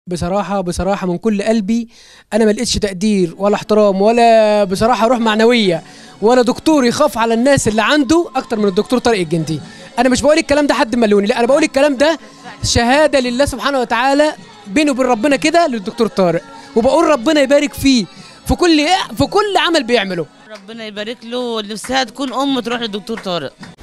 بصراحه بصراحه من كل قلبي انا ما لقيتش تقدير ولا احترام ولا بصراحه روح معنويه ولا دكتور يخاف على الناس اللي عنده اكتر من الدكتور طارق الجندي انا مش بقول الكلام ده حد ملوني لا انا بقول الكلام ده شهاده لله سبحانه وتعالى بينه وبين ربنا كده للدكتور طارق وبقول ربنا يبارك فيه في كل في كل عمل بيعمله ربنا يبارك له نفسها تكون ام تروح للدكتور طارق